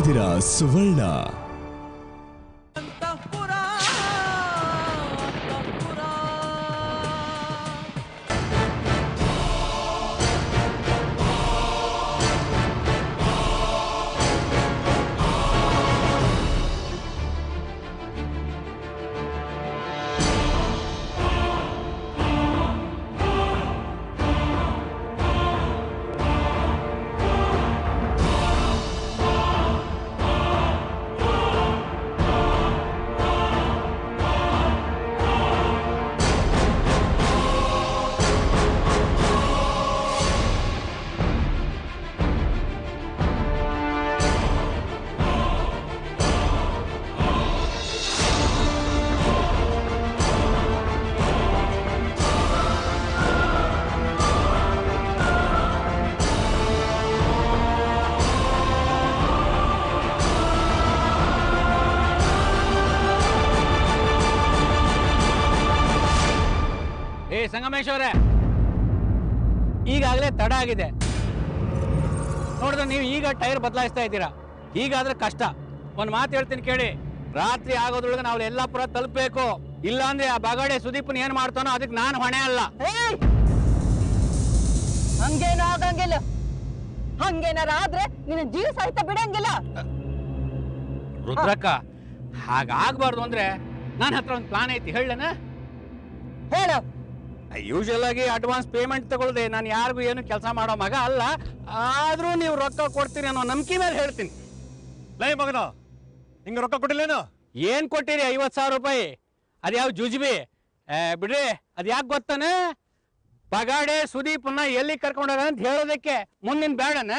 ಇದ್ದೀರಾ ಸುವರ್ಣ ಅಂತಃಪುರ ಅಂತಃಪುರ ಏ ಸಂಗಮೇಶ್ ಅವರೇ ಈಗಾಗಲೇ ತಡ ಆಗಿದೆ ನೋಡಿದ್ರೆ ನೀವು ಈಗ ಟೈರ್ ಬದಲಾಯಿಸ್ತಾ ಇದ್ದೀರಾ ಹೀಗಾದ್ರೆ ಕಷ್ಟ ಒಂದು ಮಾತು ಹೇಳ್ತೀನಿ ಕೇಳಿ ರಾತ್ರಿ ಆಗೋದ್ರೊಳಗೆ ನಾವು ಎಲ್ಲಾಪುರ ತಲುಪಬೇಕು ಇಲ್ಲಾಂದ್ರೆ ಆ ಬಗಾಡೆ ಸುದೀಪ್ನ ಏನ್ ಮಾಡ್ತಾನೋ ಅದಕ್ಕೆ ನಾನು ಹೊಣೆ ಅಲ್ಲ ಏಯ್! ಹಂಗೇನು ಆಗಂಗಿಲ್ಲ ಹಂಗೇನಾರ ಆದ್ರೆ ನಿನ್ನ ಜೀವ ಸಹಿತ ಬಿಡಂಗಿಲ್ಲ ರುದ್ರಕ್ಕ ಹಾಗಾಗ್ಬಾರ್ದು ಅಂದ್ರೆ ನನ್ನ ಹತ್ರ ಒಂದು ಪ್ಲಾನ್ ಐತಿ ಹೇಳನ ಹೇಳು ಯೂಶಲ್ ಆಗಿ ಅಡ್ವಾನ್ಸ್ ಪೇಮೆಂಟ್ ತಗೊಳ್ದೆ ನಾನು ಯಾರಿಗೂ ಏನು ಕೆಲಸ ಮಾಡೋ ಮಗ ಅಲ್ಲ ಆದ್ರೂ ನೀವು ರೊಕ್ಕ ಕೊಡ್ತೀರಿ ಅನ್ನೋ ನಂಬಿಕೆ ಮೇಲೆ ಹೇಳ್ತೀನಿ ಲೈ ಮಗನ ಹಿಂಗ ರೊಕ್ಕ ಕೊಟ್ಟಿಲ್ಲೇನು ಏನ್ ಕೊಟ್ಟಿರಿ ಐವತ್ ಸಾವಿರ ರೂಪಾಯಿ ಅದ್ಯಾವ ಜುಜ್ಬಿ ಏ, ಬಿಡ್ರಿ ಅದ್ ಯಾಕೆ ಗೊತ್ತಾನ ಬಗಾಡೆ ಸುದೀಪ್ನ ಎಲ್ಲಿ ಕರ್ಕೊಂಡೋಗ ಅಂತ ಹೇಳೋದಕ್ಕೆ ಮುಂದಿನ ಬೇಡನ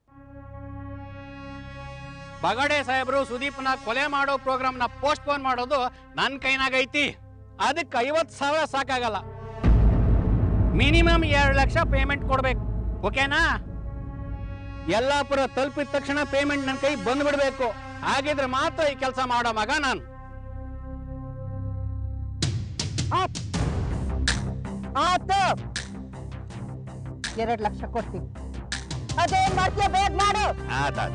ಬಗಾಡೆ ಸಾಹೇಬರು ಸುದೀಪ್ನ ಕೊಲೆ ಮಾಡೋ ಪ್ರೋಗ್ರಾಮ್ನ ಪೋಸ್ಟ್ಪೋನ್ ಮಾಡೋದು ನನ್ನ ಕೈನಾಗೈತಿ ಅದಕ್ಕೆ ಐವತ್ ಸಾವಿರ ಸಾಕಾಗಲ್ಲ ಮಿನಿಮಮ್ ಎರಡು ಲಕ್ಷ ಪೇಮೆಂಟ್ ಕೊಡ್ಬೇಕು ಓಕೆನಾ ಯಲ್ಲಾಪುರ ತಲುಪಿದ ತಕ್ಷಣ ಪೇಮೆಂಟ್ ನನ್ನ ಕೈ ಬಂದ್ಬಿಡ್ಬೇಕು ಹಾಗಿದ್ರೆ ಮಾತ್ರ ಈ ಕೆಲಸ ಮಾಡೋ ಮಗ ನಾನು ಆತು ಎರಡ್ ಲಕ್ಷ ಕೊಡ್ತೀನಿ ಅದೇನ್ ಮಾಡ್ತೀಯ ಬೇಗ ಮಾಡು ಆತಾತ್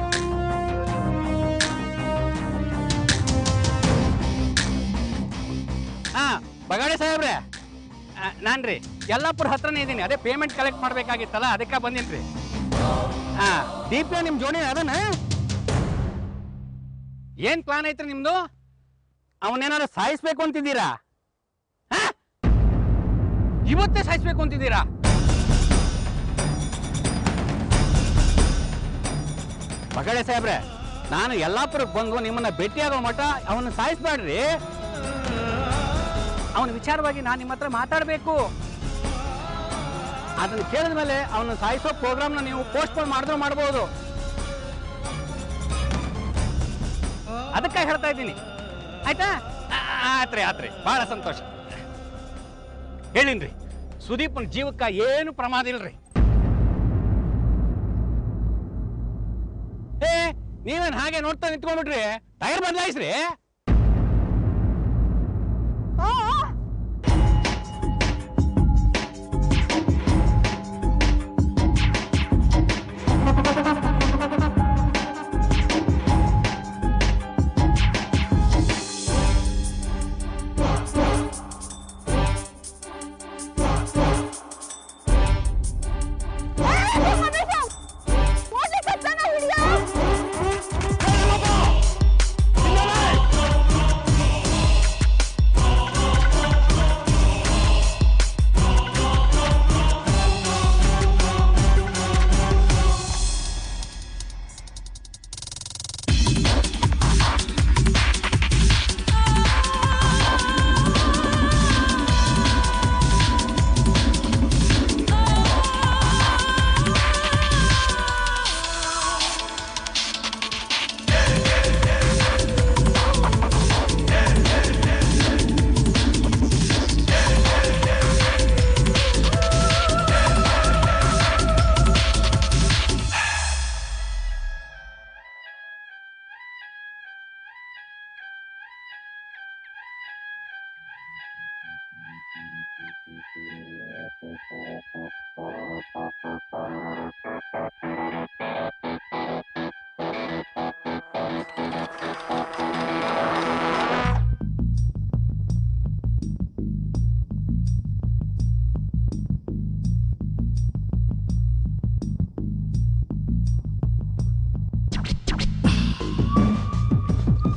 ಹಾ ಬಗಾಡೆ ಸಾಹೇಬ್ರೆ ಆ, ನಾನ್ರಿ ಯಲ್ಲಾಪುರ ಹತ್ರನೇ ಇದ್ದೀನಿ ಅದೇ ಪೇಮೆಂಟ್ ಕಲೆಕ್ಟ್ ಮಾಡ್ಬೇಕಾಗಿತ್ತಲ್ಲ ಅದಕ್ಕೆ ಬಂದಿನ್ರಿ ಹಾ ದೀಪ್ಯ ನಿಮ್ ಜೋಡಿ ಅದನ್ನ ಏನ್ ಪ್ಲಾನ್ ಐತ್ರಿ ನಿಮ್ದು ಅವನೇನಾದ್ರು ಸಾಯಿಸ್ಬೇಕು ಅಂತಿದ್ದೀರಾ ಹಾ? ಇವತ್ತೇ ಸಾಯಿಸ್ಬೇಕು ಅಂತಿದ್ದೀರಾ ಮಗಳೇ ಸಾಹೇಬ್ರೆ ನಾನು ಯಲ್ಲಾಪುರಕ್ಕೆ ಬಂದು ನಿಮ್ಮನ್ನ ಭೇಟಿಯಾಗೋ ಮಠ ಅವನ್ನ ಸಾಯಿಸ್ಬೇಡ್ರಿ ಅವನ ವಿಚಾರವಾಗಿ ನಾನು ನಿಮ್ಮ ಹತ್ರ ಮಾತಾಡಬೇಕು ಅದನ್ನ ಕೇಳಿದ ಮೇಲೆ ಅವನ ಸಾಯಿಸೋ ಪ್ರೋಗ್ರಾಮ್ನ ನೀವು ಪೋಸ್ಟ್ಪೋನ್ ಮಾಡಿದ್ರು ಮಾಡ್ಬೋದು ಅದಕ್ಕಾಗಿ ಹೇಳ್ತಾ ಇದ್ದೀನಿ ಆಯ್ತಾ ಆ- ಆತ್ರಿ ಆತ್ರಿ ಬಹಳ ಸಂತೋಷ ಹೇಳಿನ್ರಿ ಸುದೀಪನ ಜೀವಕ್ಕ ಏನು ಪ್ರಮಾದ ಇಲ್ರಿ ಏ ನೀವೇನ್ ಹಾಗೆ ನೋಡ್ತಾ ನಿಂತ್ಕೊಂಡ್ಬಿಟ್ರಿ ಟೈರ್ ಬದಲಾಯಿಸ್ರಿ ಆ, ಆ.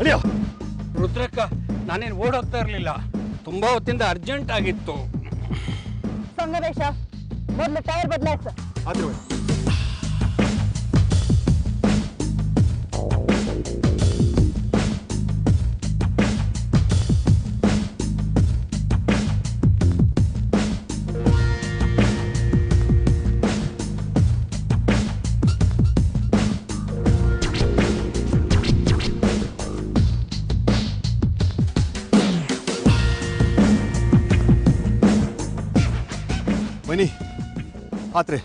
ನಡಿಯೋ ರುದ್ರಕ್ಕ ನಾನೇನು ಓಡೋಗ್ತಾ ಇರಲಿಲ್ಲ ತುಂಬಾ ಹೊತ್ತಿಂದ ಅರ್ಜೆಂಟ್ ಆಗಿತ್ತು ಸಂಗಮೇಶ ಮೊದ್ಲು ಟೈರ್ ಬದಲಾಯಿಸ ಆದ್ರೂ ಬನ್ನಿ ಆತ್ರೆ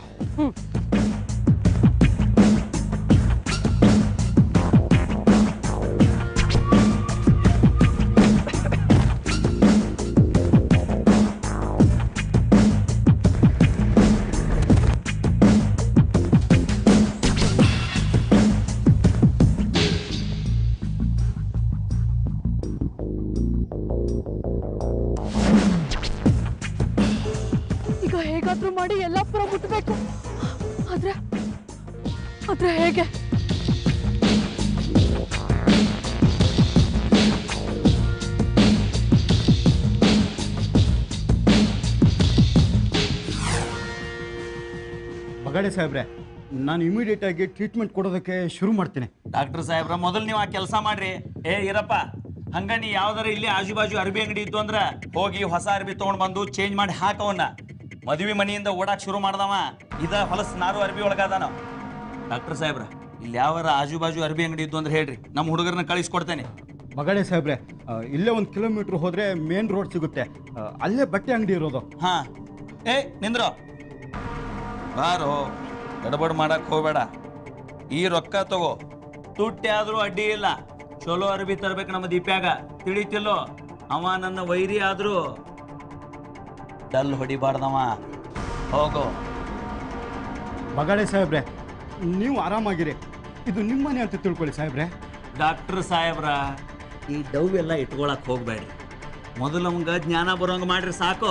ಈಗ ಹೇಗಾದ್ರೂ ಮಾಡಿ ಯಲ್ಲಾಪುರ ಮುಟ್ಬೇಕು ಆದ್ರೆ ಆದ್ರೆ ಹೇಗೆ ಬಗಾಡೆ ಸಾಹೇಬ್ರೆ ನಾನು ಇಮಿಡಿಯೇಟ್ ಆಗಿ ಟ್ರೀಟ್ಮೆಂಟ್ ಕೊಡೋದಕ್ಕೆ ಶುರು ಮಾಡ್ತೀನಿ ಡಾಕ್ಟರ್ ಸಾಹೇಬ್ರ ಮೊದಲು ನೀವು ಆ ಕೆಲಸ ಮಾಡ್ರಿ ಏ ಇರಪ್ಪ ಹಂಗ ನೀ ಯಾವ್ದಾರ ಇಲ್ಲಿ ಆಜು ಬಾಜು ಅರ್ಬಿ ಅಂಗಡಿ ಇತ್ತು ಅಂದ್ರ ಹೋಗಿ ಹೊಸ ಅರ್ಬಿ ತಗೊಂಡ್ ಬಂದು ಚೇಂಜ್ ಮಾಡಿ ಹಾಕವನ್ನ ಮದುವೆ ಮನೆಯಿಂದ ಓಡಾಕ್ ಶುರು ಮಾಡ್ದವ ಇದ ಹೊಲಸ್ ನಾರು ಅರ್ಬಿ ಒಳಗಾದಾನ ಡಾಕ್ಟರ್ ಸಾಹೇಬ್ರ ಇಲ್ಲಿ ಯಾವಾರ ಆಜು ಬಾಜು ಅರ್ಬಿ ಅಂಗಡಿ ಇದ್ದು ಅಂದ್ರೆ ಹೇಳ್ರಿ ನಮ್ಮ ಹುಡುಗರನ್ನ ಕಳಿಸ್ಕೊಡ್ತೇನೆ ಬಗಾಡೆ ಸಾಹೇಬ್ರೆ ಆ, ಇಲ್ಲೇ ಒಂದು ಕಿಲೋಮೀಟ್ರ್ ಹೋದರೆ ಮೇನ್ ರೋಡ್ ಸಿಗುತ್ತೆ ಆ, ಅಲ್ಲೇ ಬಟ್ಟೆ ಅಂಗಡಿ ಇರೋದು ಹಾ ಏ ನಿಂದ್ರು ಬಾರೋ ಗಡಬಡ್ ಮಾಡಕ್ ಹೋಗ್ಬೇಡ ಈ ರೊಕ್ಕ ತಗೋ ತುಟ್ಟಿ ಆದ್ರೂ ಅಡ್ಡಿ ಇಲ್ಲ ಚಲೋ ಅರ್ಬಿ ತರ್ಬೇಕು ನಮ್ಮ ದೀಪ್ಯಾಗ ತಿಳಿತಿಲ್ಲೋ ಅವ ನನ್ನ ವೈರಿ ಆದ್ರೂ ಡಲ್ ಹೊಡಿಬಾರ್ದವ ಹೋಗು ಬಗಾಡೆ ಸಾಹೇಬ್ರೆ ನೀವು ಆರಾಮಾಗಿರಿ ಇದು ನಿಮ್ಮನೆ ಅಂತ ತಿಳ್ಕೊಳ್ಳಿ ಸಾಹೇಬ್ರೆ ಡಾಕ್ಟರ್ ಸಾಹೇಬ್ರ ಈ ಡವ್ ಎಲ್ಲ ಇಟ್ಕೊಳಕ್ ಹೋಗ್ಬೇಡಿ ಮೊದಲು ಅವಂಗ ಜ್ಞಾನ ಬರೋಂಗ ಮಾಡ್ರಿ ಸಾಕು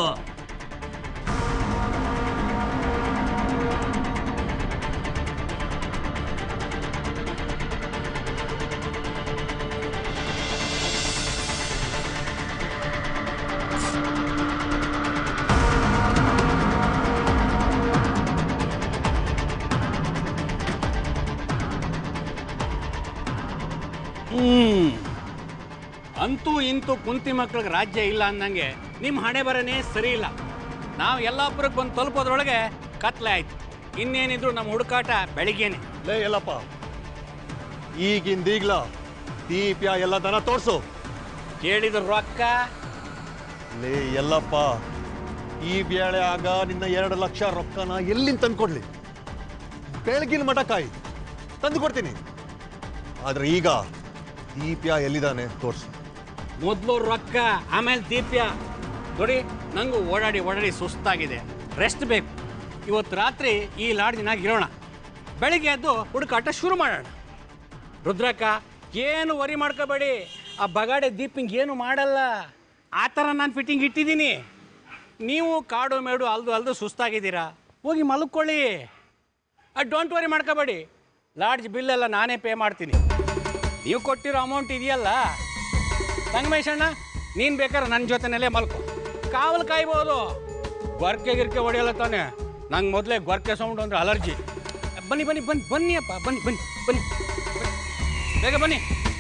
ಹ್ಮ್ ಅಂತೂ ಇಂತೂ ಕುಂತಿ ಮಕ್ಳಿಗೆ ರಾಜ್ಯ ಇಲ್ಲ ಅಂದಂಗೆ ನಿಮ್ಮ ಹಣೆ ಬರನೇ ಸರಿ ಇಲ್ಲ ನಾವು ಯಲ್ಲಾಪುರಕ್ಕೆ ಬಂದು ತಲುಪೋದ್ರೊಳಗೆ ಕತ್ಲೆ ಆಯ್ತು ಇನ್ನೇನಿದ್ರು ನಮ್ಮ ಹುಡುಕಾಟ ಬೆಳಿಗ್ಗೆನೆ ಲೇ ಎಲ್ಲಪ್ಪ ಈಗಿಂದ ಈಗ್ಲ ದೀಪ್ಯ ಎಲ್ಲ ದನ ತೋರ್ಸು ಕೇಳಿದ ರೊಕ್ಕ ಲೇ ಎಲ್ಲಪ್ಪ ಈ ಬೇಳೆ ಆಗ ನಿನ್ನ ಎರಡು ಲಕ್ಷ ರೊಕ್ಕನ ಎಲ್ಲಿಂದ ತಂದ್ಕೊಡ್ಲಿ ಬೆಳಗಿನ ಮಠ ಕಾಯಿ ತಂದು ಕೊಡ್ತೀನಿ ಆದ್ರೆ ಈಗ ದೀಪ್ಯ ಎಲ್ಲಿದ್ದಾನೆ ತೋರ್ಸು ಮೊದಲು ರೊಕ್ಕ ಆಮೇಲೆ ದೀಪ್ಯ ನೋಡಿ ನಂಗೂ ಓಡಾಡಿ ಓಡಾಡಿ ಸುಸ್ತಾಗಿದೆ ರೆಸ್ಟ್ ಬೇಕು ಇವತ್ತು ರಾತ್ರಿ ಈ ಲಾಡ್ಜಿನಾಗ ಇರೋಣ ಬೆಳಿಗ್ಗೆ ಎದ್ದು ಹುಡುಕಾಟ ಶುರು ಮಾಡೋಣ ರುದ್ರಕ್ಕ ಏನು ವರಿ ಮಾಡ್ಕೋಬೇಡಿ ಆ ಬಗಾಡೆ ದೀಪಿಂಗ್ ಏನು ಮಾಡಲ್ಲ ಆ ಥರ ನಾನು ಫಿಟ್ಟಿಂಗ್ ಇಟ್ಟಿದ್ದೀನಿ ನೀವು ಕಾಡು ಮೇಡು ಅಲ್ದು ಅಲ್ದು ಸುಸ್ತಾಗಿದ್ದೀರಾ ಹೋಗಿ ಮಲ್ಕೊಳ್ಳಿ ಡೋಂಟ್ ವರಿ ಮಾಡ್ಕೋಬೇಡಿ ಲಾಡ್ಜ್ ಬಿಲ್ ಎಲ್ಲ ನಾನೇ ಪೇ ಮಾಡ್ತೀನಿ ನೀವು ಕೊಟ್ಟಿರೋ ಅಮೌಂಟ್ ಇದೆಯಲ್ಲ ಸಂಗಮೇಶ್ ಅಣ್ಣ ನೀನು ಬೇಕಾದ್ರೆ ನನ್ನ ಜೊತೆನಲ್ಲೇ ಮಲ್ಕೊ ಕಾವಲು ಕಾಯ್ಬೋದು ಗೊರ್ಕೆ ಗಿರ್ಕೆ ಹೊಡೆಯಲ್ಲ ತಾನೆ ನಂಗೆ ಮೊದಲೇ ಗೊರ್ಕೆ ಸೌಂಡ್ ಅಂದ್ರೆ ಅಲರ್ಜಿ ಬನ್ನಿ ಬನ್ನಿ ಬನ್ನಿ ಬನ್ನಿ ಅಪ್ಪ ಬನ್ನಿ ಬನ್ನಿ ಬನ್ನಿ ಬನ್ನಿ. ಬೇಗ ಬನ್ನಿ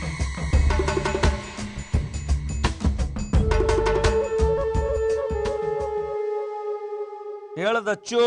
ಹೇಳದಚ್ಚು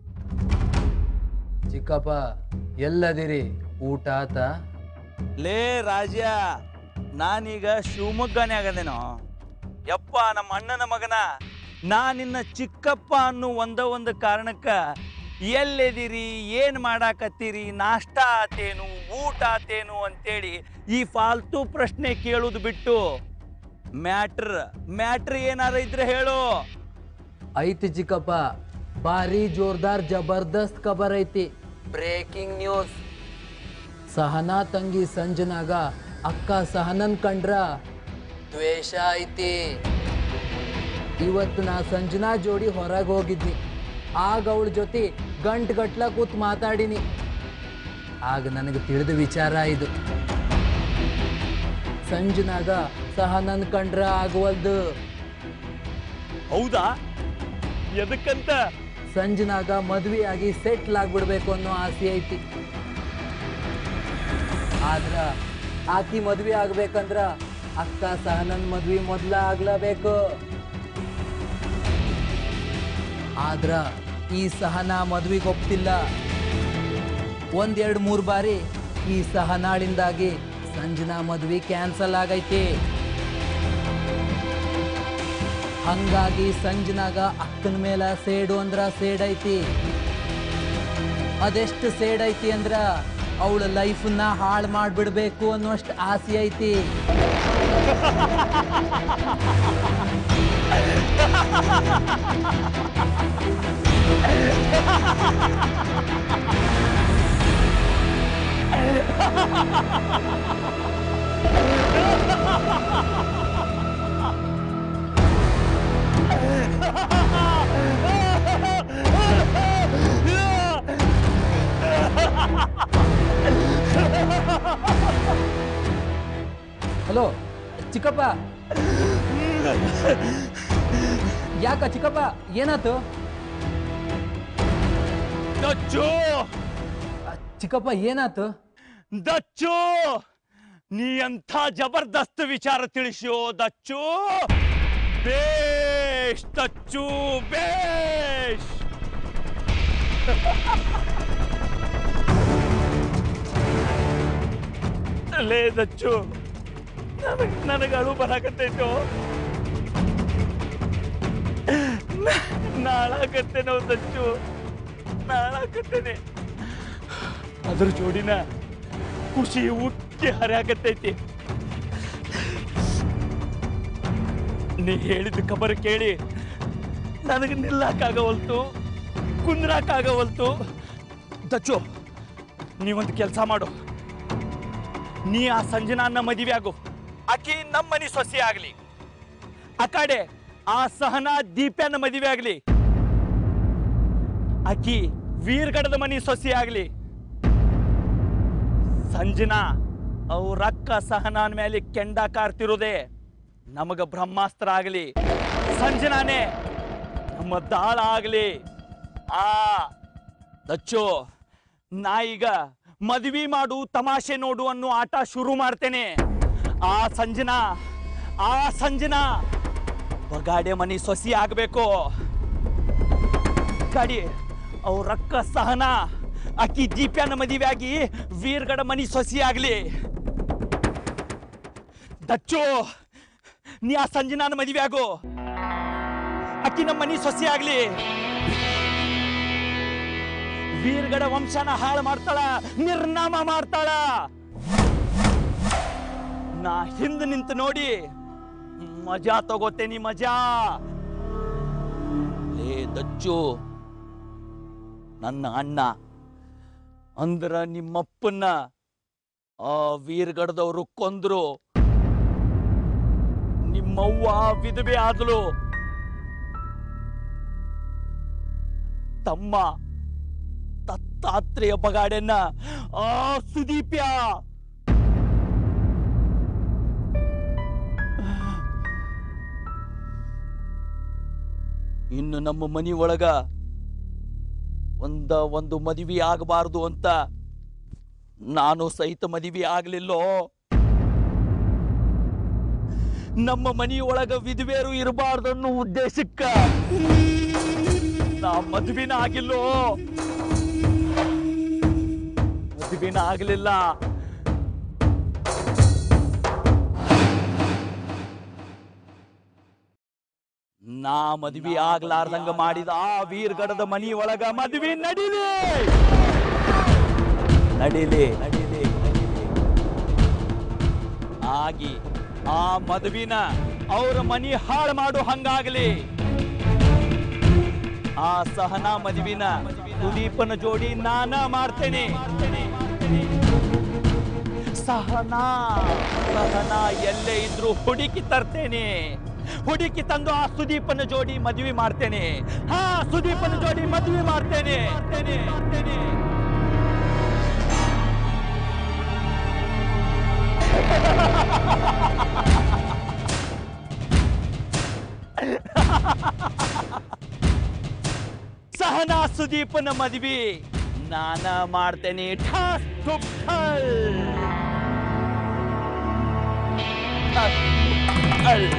ಚಿಕ್ಕಪ್ಪ ಎಲ್ಲದಿರಿ ಊಟ ಆತ ಲೇ ರಾಜ ನಾನೀಗ ಶಿವಮೊಗ್ಗನೇ ಆಗದೇನೋ ಯಪ್ಪ ನಮ್ಮ ಅಣ್ಣನ ಮಗನ ನಾ ನಿನ್ನ ಚಿಕ್ಕಪ್ಪ ಅನ್ನೋ ಒಂದ ಒಂದು ಕಾರಣಕ್ಕ ಎಲ್ಲೆದಿರಿ ಏನ್ ಮಾಡಾಕತ್ತೀರಿ ನಾಷ್ಟ ಆತೇನು ಊಟ ಆತೇನು ಅಂತೇಳಿ ಈ ಫಾಲ್ತು ಪ್ರಶ್ನೆ ಕೇಳುದು ಬಿಟ್ಟು ಮ್ಯಾಟ್ರ್ ಮ್ಯಾಟ್ರ್ ಏನಾರ ಇದ್ರೆ ಹೇಳು ಐತಿ ಚಿಕ್ಕಪ್ಪ ಭಾರಿ ಜೋರ್ದಾರ್ ಜಬರ್ದಸ್ತ್ ಖಬರ್ ಐತಿ ಬ್ರೇಕಿಂಗ್ ನ್ಯೂಸ್ ಸಹನಾ ತಂಗಿ ಸಂಜನಾಗ ಅಕ್ಕ ಸಹನನ್ ಕಂಡ್ರ ದ್ವೇಷ ಐತಿ ಇವತ್ತು ನಾ ಸಂಜನಾ ಜೋಡಿ ಹೊರಗೆ ಹೋಗಿದ್ನಿ ಆಗ ಅವಳ ಜೊತೆ ಗಂಟ್ ಗಟ್ಲ ಕೂತ್ ಮಾತಾಡಿನಿ ಆಗ ನನಗೆ ತಿಳಿದ ವಿಚಾರ ಇದು ಸಂಜನಾಗ ಸಹನನ್ ಕಂಡ್ರ ಆಗವಲ್ದು ಹೌದಾ ಎದಕ್ಕಂತ ಸಂಜನಾಗ ಮದ್ವೆ ಆಗಿ ಸೆಟ್ಲ್ ಆಗ್ಬಿಡ್ಬೇಕು ಅನ್ನೋ ಆಸೆ ಐತಿ ಆದ್ರ ಆಕಿ ಮದ್ವೆ ಆಗ್ಬೇಕಂದ್ರ ಅಕ್ಕ ಸಹನನ್ ಮದ್ವಿ ಮೊದ್ಲ ಆಗ್ಲೇಬೇಕು ಆದ್ರ ಈ ಸಹನ ಮದ್ವಿಗೆ ಒಪ್ತಿಲ್ಲ ಒಂದೆರಡು ಮೂರು ಬಾರಿ ಈ ಸಹನಾಳಿಂದಾಗಿ ಸಂಜನಾ ಮದ್ವಿ ಕ್ಯಾನ್ಸಲ್ ಆಗೈತಿ ಹಂಗಾಗಿ ಸಂಜನಾಗ ಅಕ್ಕನ ಮೇಲ ಸೇಡು ಅಂದ್ರ ಸೇಡ್ ಐತಿ ಅದೆಷ್ಟು ಸೇಡ್ ಐತಿ ಅಂದ್ರ ಅವಳ ಲೈಫನ್ನ ಹಾಳು ಮಾಡ್ಬಿಡ್ಬೇಕು ಅನ್ನೋಷ್ಟು ಆಸೆ ಐತಿ ಹಲೋ ಚಿಕ್ಕಪ್ಪ ಯಾಕ ಚಿಕ್ಕಪ್ಪ ಏನಾತು ದಚ್ಚು ಚಿಕ್ಕಪ್ಪ ಏನಾತು ದಚ್ಚು ನೀ ಎಂಥ ಜಬರ್ದಸ್ತ್ ವಿಚಾರ ತಿಳಿಸ್ಯೋ ದಚ್ಚು ಬೇಷ್ ದಚ್ಚು ಬೇಷ್ ಲೇ ದಚ್ಚು ನನಗ್ ನನಗೆ ಅಳು ಬರಾಕತ್ತೈತೋ ನಾಳಾಕತ್ತೇನೋ ದಚ್ಚು ನಾಳಾಕತ್ತೇನೆ ಅದ್ರ ಜೋಡಿನ ಖುಷಿ ಉಕ್ಕಿ ಹರಿಯಾಕತ್ತೈತಿ ನೀ ಹೇಳಿದ ಖಬರ್ ಕೇಳಿ ನನಗೆ ನಿಲ್ಲಕ್ಕಾಗವಲ್ತು ಕುಂದ್ರಾಕಾಗವಲ್ತು ದಚ್ಚು ನೀವೊಂದು ಕೆಲಸ ಮಾಡು ನೀ ಆ ಸಂಜನಾನ್ನ ಮದುವೆ ಆಗು ಆಕಿ ನಮ್ಮ ಮನೆ ಸೊಸೆ ಆಗ್ಲಿ ಆ ಕಡೆ ಆ ಸಹನಾ ದೀಪ್ಯನ ಮದುವೆ ಆಗ್ಲಿ ಆಕಿ ವೀರ್ಗಡದ ಮನಿ ಸೊಸೆ ಆಗ್ಲಿ ಸಂಜನಾ ಅವ್ರಕ್ಕ ಸಹನಾನ್ ಮೇಲೆ ಕೆಂಡ ಕಾರ್ತಿರೋದೆ ನಮಗ ಬ್ರಹ್ಮಾಸ್ತ್ರ ಆಗಲಿ ಸಂಜನಾನೇ ನಮ್ಮ ದಾಳ ಆಗಲಿ ಆ ದಚ್ಚು ನಾ ಈಗ ಮದ್ವಿ ಮಾಡು ತಮಾಷೆ ನೋಡು ಅನ್ನೋ ಆಟ ಶುರು ಮಾಡ್ತೇನೆ ಆ ಸಂಜನಾ ಆ ಸಂಜನಾ ಬಗಾಡೆ ಮನಿ ಸೊಸಿ ಆಗ್ಬೇಕು ಗಾಡಿ ಅವ್ರಕ್ಕ ಸಹನ ಅಕ್ಕಿ ದೀಪ್ಯಾನ ಮದುವೆ ಆಗಿ ವೀರ್ಗಡ ಮನಿ ಸೊಸಿ ಆಗ್ಲಿ ದಚ್ಚು ನೀ ಆ ಸಂಜನಾನ ಮದುವೆ ಆಗು ಅಕ್ಕಿ ನಮ್ಮ ಮನಿ ಸೊಸಿ ಆಗ್ಲಿ ವೀರ್ಗಡ ವಂಶನ ಹಾಳು ಮಾಡ್ತಾಳ ನಿರ್ನಾಮ ಮಾಡ್ತಾಳ ನಾ ಹಿಂದ್ ನಿಂತು ನೋಡಿ ಮಜಾ ತಗೋತೇನಿ ಮಜಾ ಲೇ ದಚ್ಚು ನನ್ನ ಅಣ್ಣ ಅಂದ್ರ ನಿಮ್ಮಪ್ಪನ್ನ ಆ ವೀರ್ಗಡದವರು ಕೊಂದ್ರು ನಿಮ್ಮವ್ವ ವಿಧವೆ ಆದಲು ತಮ್ಮ ದತ್ತಾತ್ರೇಯ ಬಗಾಡೆನ್ನ ಆ ಸುದೀಪ್ಯ ಇನ್ನು ನಮ್ಮ ಮನಿ ಒಳಗ ಒಂದ ಒಂದು ಮದುವೆ ಆಗಬಾರದು ಅಂತ ನಾನು ಸಹಿತ ಮದುವೆ ಆಗ್ಲಿಲ್ಲೋ ನಮ್ಮ ಮನಿ ಒಳಗ ವಿಧವೆಯರು ಇರಬಾರ್ದು ಅನ್ನೋ ಉದ್ದೇಶಕ್ಕ ನಾ ಮದುವೆನ ಆಗಿಲ್ಲೋ ಮದುವೆನ ಆಗ್ಲಿಲ್ಲ ನಾ ಮದ್ವಿ ಆಗ್ಲಾರ್ದಂಗ ಮಾಡಿದ ಆ ವೀರ್ಗಡದ ಮನಿ ಒಳಗ ಮದ್ವಿ ನಡಿಲಿ ನಡಿಲಿ ನಡಿಲಿ ಆಗಿ ಆ ಮದುವಿನ ಅವ್ರ ಮನಿ ಹಾಳು ಮಾಡು ಹಂಗಾಗ್ಲಿ ಆ ಸಹನಾ ಮದುವಿನ ಸುದೀಪನ ಜೋಡಿ ನಾನ ಮಾಡ್ತೇನೆ ಸಹನಾ ಸಹನಾ ಎಲ್ಲೇ ಇದ್ರು ಹುಡುಕಿ ತರ್ತೇನೆ ಹುಡುಕಿ ತಂದು ಆ ಸುದೀಪನ ಜೋಡಿ ಮದುವೆ ಮಾಡ್ತೇನೆ ಹಾ ಸುದೀಪನ ಜೋಡಿ ಮದುವೆ ಮಾಡ್ತೇನೆ ಮಾಡ್ತೇನೆ, ಮಾಡ್ತೇನೆ. ಸಹನಾ ಸುದೀಪನ ಮದ್ವಿ ನಾನ ಮಾಡ್ತೇನೆ ಠಾಸ್ ಠುಪ್ ಠಲ್. ಠಾಸ್ ಠುಪ್ ಠಲ್.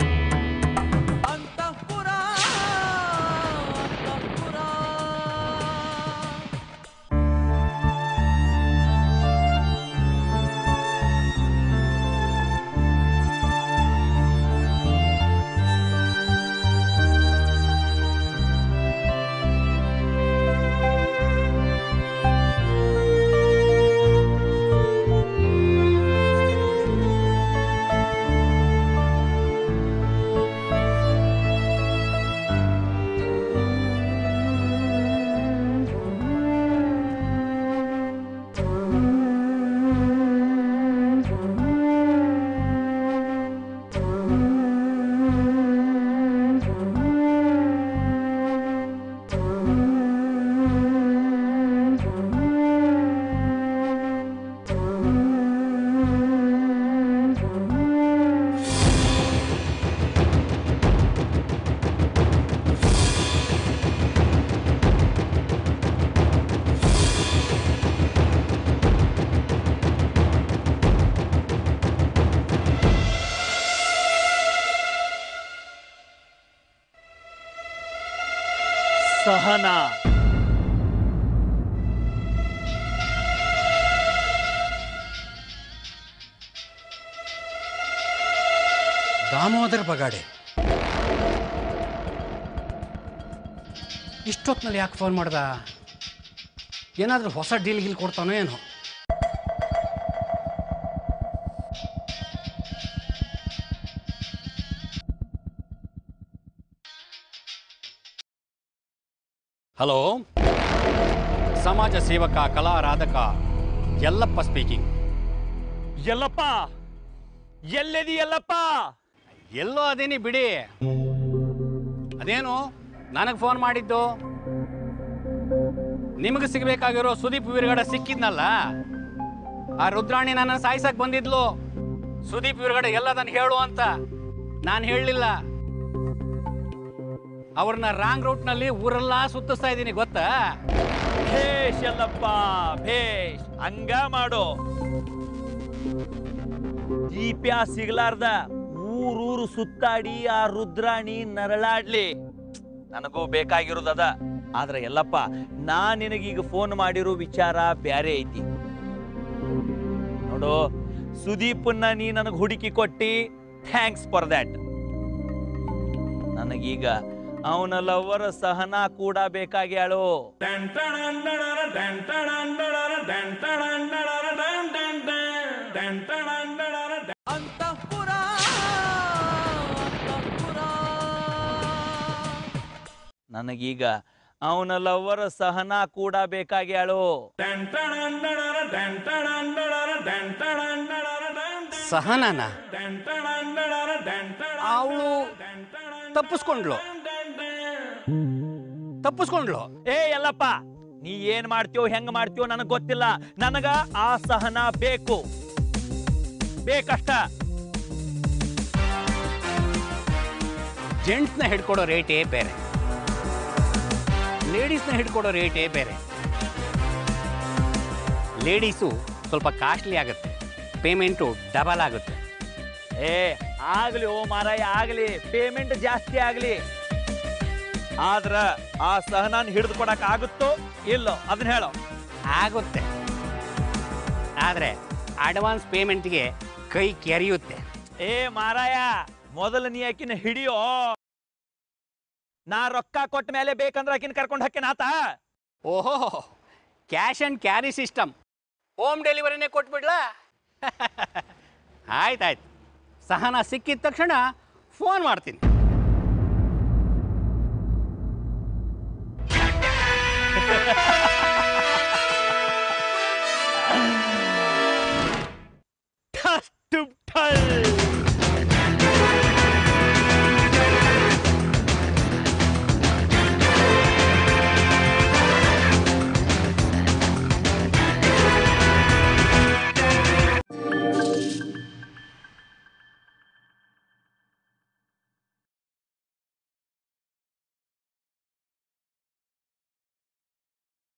ಸಹನಾ ದಾಮೋದರ್ ಬಗಾಡೆ ಇಷ್ಟೊತ್ತಿನಲ್ಲಿ ಯಾಕೆ ಫೋನ್ ಮಾಡ್ದ ಏನಾದರೂ ಹೊಸ ಡೀಲ್ ಗೀಲ್ ಕೊಡ್ತಾನೋ ಏನೋ ಹಲೋ ಸಮಾಜ ಸೇವಕ ಕಲಾ ರಾಧಕ ಯಲ್ಲಪ್ಪ ಸ್ಪೀಕಿಂಗ್ ಎಲ್ಲಪ್ಪ ಎಲ್ಲದಿ ಎಲ್ಲಪ್ಪ ಎಲ್ಲೋ ಅದೇನಿ ಬಿಡಿ ಅದೇನು ನನಗೆ ಫೋನ್ ಮಾಡಿದ್ದು ನಿಮಗೆ ಸಿಗಬೇಕಾಗಿರೋ ಸುದೀಪ್ ವೀರಗಡ ಸಿಕ್ಕಿದ್ನಲ್ಲ ಆ ರುದ್ರಾಣಿ ನನ್ನ ಸಾಯ್ಸಕ್ ಬಂದಿದ್ಲು ಸುದೀಪ್ ವೀರಗಡ ಎಲ್ಲ ನಾನು ಹೇಳು ಅಂತ ನಾನು ಹೇಳಲಿಲ್ಲ ಅವ್ರನ್ನ ರಾಂಗ್ ರೂಟ್ನಲ್ಲಿ ಊರೆಲ್ಲ ಸುತ್ತಿಸ್ತಾ ಇದ್ದೀನಿ ಗೊತ್ತಾ ಭೇಷ್ ಎಲ್ಲಪ್ಪ ಭೇಷ್ ಹಂಗ ಮಾಡು ದೀಪ್ಯ ಸಿಗ್ಲಾರ್ದ ಊರೂರು ಸುತ್ತಾಡಿ ಆ ರುದ್ರಾಣಿ ನರಳಾಡ್ಲಿ ನನಗೂ ಬೇಕಾಗಿರೋದದ ಆದ್ರೆ ಎಲ್ಲಪ್ಪ ನಾ ನಿನಗೀಗ ಫೋನ್ ಮಾಡಿರೋ ವಿಚಾರ ಬ್ಯಾರೆ ಐತಿ ನೋಡು ಸುದೀಪನ್ನ ನೀ ನನಗೆ ಹುಡುಕಿ ಕೊಟ್ಟಿ ಥ್ಯಾಂಕ್ಸ್ ಫಾರ್ ದ್ಯಾಟ್ ನನಗೀಗ ಅವನ ಲವ್ವರ ಸಹನ ಕೂಡ ಬೇಕಾಗ್ಯಾಳು ನನಗೀಗ ಅವನ ಲವ್ವರ ಸಹನ ಕೂಡ ಬೇಕಾಗ್ಯಾಳು ಸಹನಾನ ಅವಳು ತಪ್ಪಿಸ್ಕೊಂಡ್ಲು ತಪ್ಪಿಸ್ಕೊಂಡ್ಲು ಏ ಎಲ್ಲಪ್ಪ ನೀ ಏನ್ ಮಾಡ್ತೀಯೋ ಹೆಂಗ್ ಮಾಡ್ತೀಯೋ ನನಗ್ ಗೊತ್ತಿಲ್ಲ ನನಗ ಆ ಸಹನ ಬೇಕು ಬೇಕಷ್ಟ ಜೆಂಟ್ಸ್ನ ಹಿಡ್ಕೊಡೋ ರೇಟೇ ಬೇರೆ ಲೇಡೀಸ್ನ ಹಿಡ್ಕೊಡೋ ರೇಟೇ ಬೇರೆ ಲೇಡೀಸು ಸ್ವಲ್ಪ ಕಾಸ್ಟ್ಲಿ ಆಗುತ್ತೆ ಪೇಮೆಂಟು ಡಬಲ್ ಆಗುತ್ತೆ ಏ ಆಗ್ಲಿ ಓ ಮಾರಾಯ ಆಗ್ಲಿ ಪೇಮೆಂಟ್ ಜಾಸ್ತಿ ಆಗ್ಲಿ ಆದ್ರ ಆ ಸಹನಾನ್ ಹಿಡಿದು ಕೊಡಕ್ ಆಗುತ್ತೋ ಇಲ್ಲೋ ಅದನ್ನ ಹೇಳೋ ಆಗುತ್ತೆ ಆದರೆ ಅಡ್ವಾನ್ಸ್ ಪೇಮೆಂಟ್ಗೆ ಕೈ ಕೆರೆಯುತ್ತೆ ಏ ಮಾರಾಯ ಮೊದಲ ನೀ ಆಕಿನ ಹಿಡಿಯೋ ನಾ ರೊಕ್ಕ ಕೊಟ್ಟ ಮೇಲೆ ಬೇಕಂದ್ರ ಆಕಿನ ಕರ್ಕೊಂಡು ಹಾಕಿನ ಆತ ಓಹೋ cash and carry system home ಡೆಲಿವರಿನೇ ಕೊಟ್ಬಿಡ್ಲಾ ಆಯ್ತಾಯ್ತು ಸಹನ ಸಿಕ್ಕಿದ ತಕ್ಷಣ ಫೋನ್ ಮಾಡ್ತೀನಿ ಠಸ್ ಟುಪ್ ಠಲ್.